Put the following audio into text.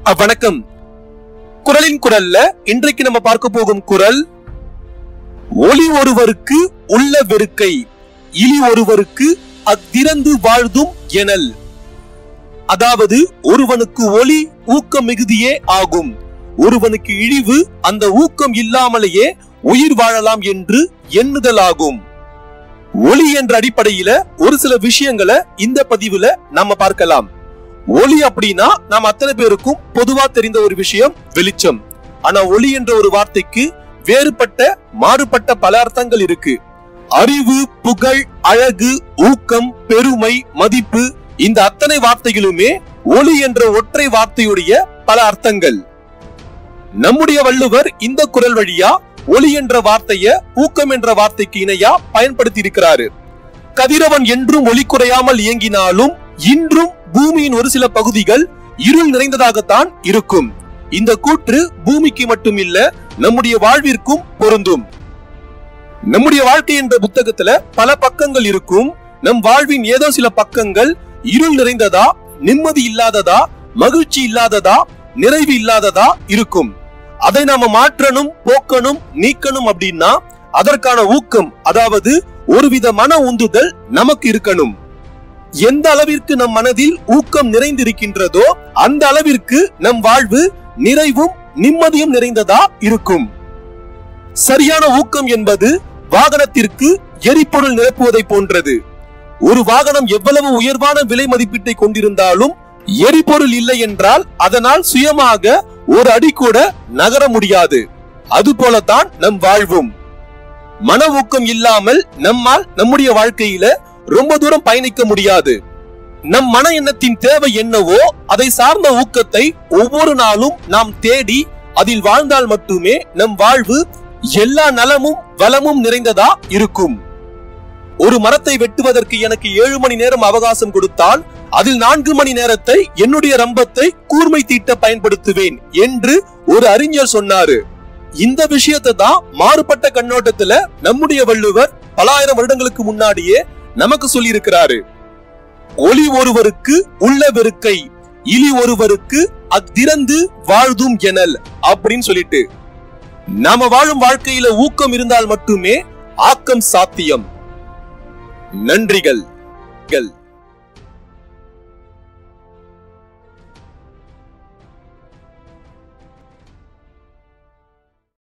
அஹ், வணக்கம் குரலின் குரல்ல இன்றைக்கு நம்ம பார்க்க போகும் குரல் ஒளி ஒருவருக்கு உள்ள வெறுக்கை இலி ஒருவருக்கு அத்திறந்து வாழ்தும் எனல் அதாவது ஒருவனுக்கு ஒளி ஊக்கம் மிகுதியே ஆகும் ஒருவனுக்கு இழிவு அந்த ஊக்கம் இல்லாமலேயே உயிர் வாழலாம் என்று எண்ணுதலாகும் ஒளி என்ற அடிப்படையில ஒரு சில விஷயங்களை இந்த பதிவுல நம்ம பார்க்கலாம் ஒளி அப்படின்னா நாம் அத்தனை பேருக்கும் பொதுவா தெரிந்த ஒரு விஷயம் வெளிச்சம் ஆனா ஒளி என்ற ஒரு வார்த்தைக்கு வேறுபட்ட மாறுபட்ட பல அர்த்தங்கள் இருக்கு அறிவு புகழ் அழகு ஊக்கம் பெருமை மதிப்பு இந்த அத்தனை வார்த்தைகளுமே ஒளி என்ற ஒற்றை வார்த்தையுடைய பல அர்த்தங்கள் நம்முடைய வள்ளுவர் இந்த குரல் வழியா ஒளி என்ற வார்த்தைய ஊக்கம் என்ற வார்த்தைக்கு இணையா பயன்படுத்தி இருக்கிறாரு கதிரவன் என்றும் ஒளி குறையாமல் இயங்கினாலும் இன்றும் பூமியின் ஒரு சில பகுதிகள் இருள் நிறைந்ததாகத்தான் இருக்கும் இந்த கூற்று பூமிக்கு மட்டும் இல்ல நம்முடைய வாழ்விற்கும் பொருந்தும் நம்முடைய வாழ்க்கை என்ற புத்தகத்துல பல பக்கங்கள் இருக்கும் நம் வாழ்வின் ஏதோ சில பக்கங்கள் இருள் நிறைந்ததா நிம்மதி இல்லாததா மகிழ்ச்சி இல்லாததா நிறைவு இல்லாததா இருக்கும் அதை நாம மாற்றணும் போக்கணும் நீக்கணும் அப்படின்னா அதற்கான ஊக்கம் அதாவது ஒருவித மன உந்துதல் நமக்கு இருக்கணும் எந்த அளவிற்கு நம் மனதில் ஊக்கம் நிறைந்திருக்கின்றதோ அந்த அளவிற்கு நம் வாழ்வு நிறைவும் நிம்மதியும் நிறைந்ததா இருக்கும் சரியான ஊக்கம் என்பது வாகனத்திற்கு எரிபொருள் நிரப்புவதை போன்றது ஒரு வாகனம் எவ்வளவு உயர்வான விலை மதிப்பீட்டை கொண்டிருந்தாலும் எரிபொருள் இல்லை என்றால் அதனால் சுயமாக ஒரு அடி கூட நகர முடியாது அதுபோலத்தான் நம் வாழ்வும் மன ஊக்கம் இல்லாமல் நம்மால் நம்முடைய வாழ்க்கையில ரொம்ப தூரம் பயணிக்க முடியாது நம் மன எண்ணத்தின் தேவை என்னவோ அதை சார்ந்த ஊக்கத்தை ஒவ்வொரு நாளும் நாம் தேடி அதில் வாழ்ந்தால் மட்டுமே நம் வாழ்வு எல்லா நலமும் வளமும் நிறைந்ததா இருக்கும் ஒரு மரத்தை வெட்டுவதற்கு எனக்கு ஏழு மணி நேரம் அவகாசம் கொடுத்தால் அதில் நான்கு மணி நேரத்தை என்னுடைய ரம்பத்தை கூர்மை தீட்ட பயன்படுத்துவேன் என்று ஒரு அறிஞர் சொன்னாரு இந்த விஷயத்தை தான் மாறுபட்ட கண்ணோட்டத்துல நம்முடைய வள்ளுவர் பல ஆயிரம் வருடங்களுக்கு முன்னாடியே நமக்கு சொல்லி இருக்கிறாரு ஒளி ஒருவருக்கு உள்ள வெறுக்கை இலி ஒருவருக்கு அத்திறந்து வாழ்தும் எனல் அப்படின்னு சொல்லிட்டு நாம வாழும் வாழ்க்கையில ஊக்கம் இருந்தால் மட்டுமே ஆக்கம் சாத்தியம் நன்றிகள்